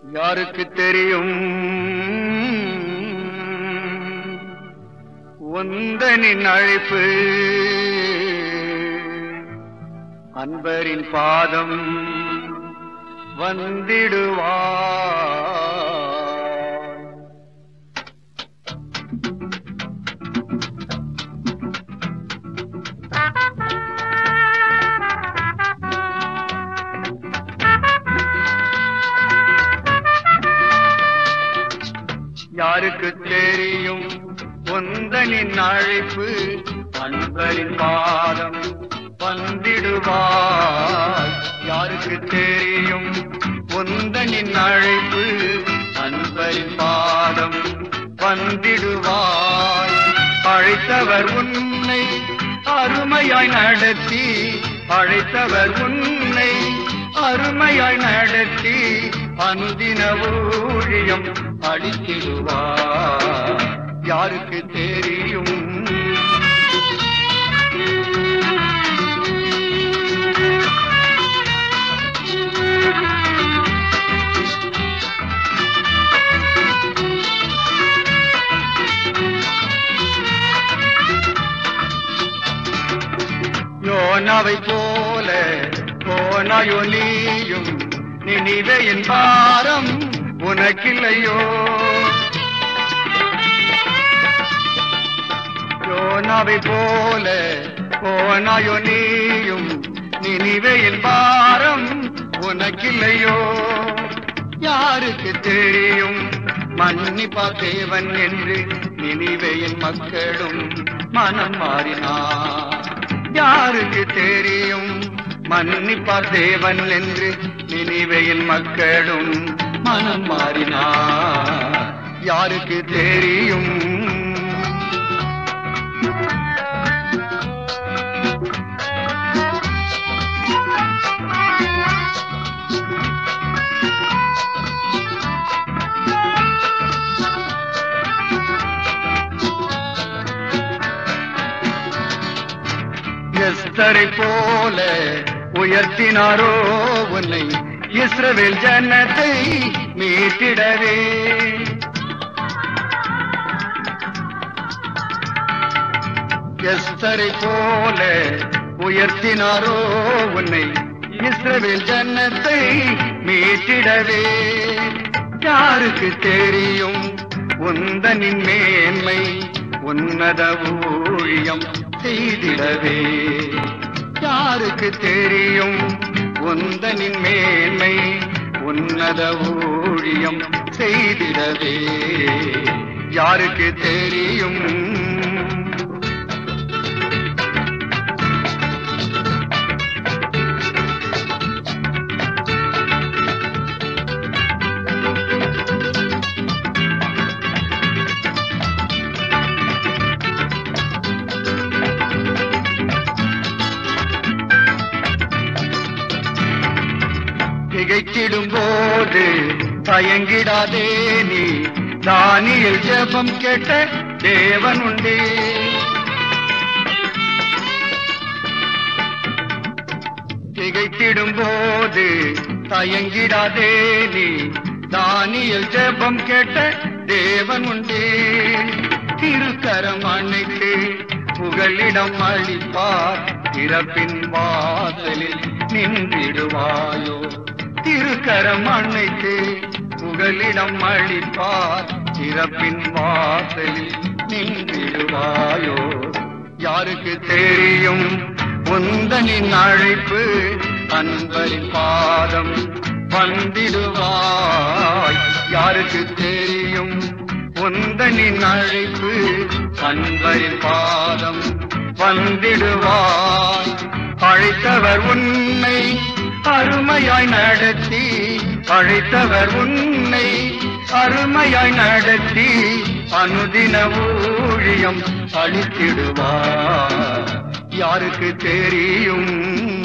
யாருக்கு தெரியும் உந்தனின் அழைப்பு அன்பரின் பாதம் வந்திடுவார் யாருக்கு தெரியும் உந்தனின் அழைப்பு அன்பரின் பாதம் வந்திடுவார் யாருக்கு தெரியும் உந்தனின் அழைப்பு அன்பரின் பாதம் வந்திடுவார் அழைத்தவர் உன்னை அருமையாய் நடத்தி அழைத்தவர் உன்னை அருமையாய் நடத்தி அனுதின ஊழியம் அளித்திடுவார் யாருக்கு தெரியும் யோனாவை போல போனாயோ நீயும் நினைவையின் பாரம் உனக்கில்லையோ யோனாவை போல போனாயோ நீயும் நினைவையின் பாரம் உனக்கில்லையோ யாருக்கு தெரியும் மன்னிப்பா தேவன் என்று நினைவையின் மக்களும் மனம் மாறினார் யாருக்கு தெரியும் மன்னிப்பார் தேவன் என்று நினைவையில் மக்களும் மனம் மாறினார் யாருக்கு தெரியும் எஸ்தரை போல உயர்த்தினாரோ உன்னை இஸ்ரவேல் ஜனத்தை மீட்டிடவே எஸ்தரை போல உயர்த்தினாரோ உன்னை இஸ்ரவேல் ஜனத்தை மீட்டிடவே யாருக்கு தெரியும் உந்தனின் மேன்மை உன்னத ஊழியம் செய்திடவே யாருக்கு தெரியும் உந்தனின் மேன்மை உன்னத ஊழியம் செய்திடவே யாருக்கு தெரியும் திகைத்திடும் போது தயங்கிடாதே நீ தானியில் ஜெபம் கேட்ட தேவன் உண்டே திகைத்திடும் போது தயங்கிடாதே நீ தானியில் ஜெபம் கேட்ட தேவன் உண்டே திருக்கரம் அணைத்து புகலிடம் அளிப்பார் திறப்பின் வாசலில் நின்றிடுவாயோ திருக்கரம் அணைத்து புகலிடம் அளிப்பார் திறப்பின் வாசலில் நின்றிடுவாயோ யாருக்கு தெரியும் உந்தனின் அழைப்பு அன்பரின் பாதம் வந்திடுவாய் யாருக்கு தெரியும் உந்தனின் அழைப்பு அன்பரின் பாதம் வந்திடுவாய் அழைத்தவர் உன்னை அருமையாய் நடத்தி அழைத்தவர் உன்னை அருமையாய் நடத்தி அனுதின ஊழியம் அளித்திடுவார் யாருக்கு தெரியும்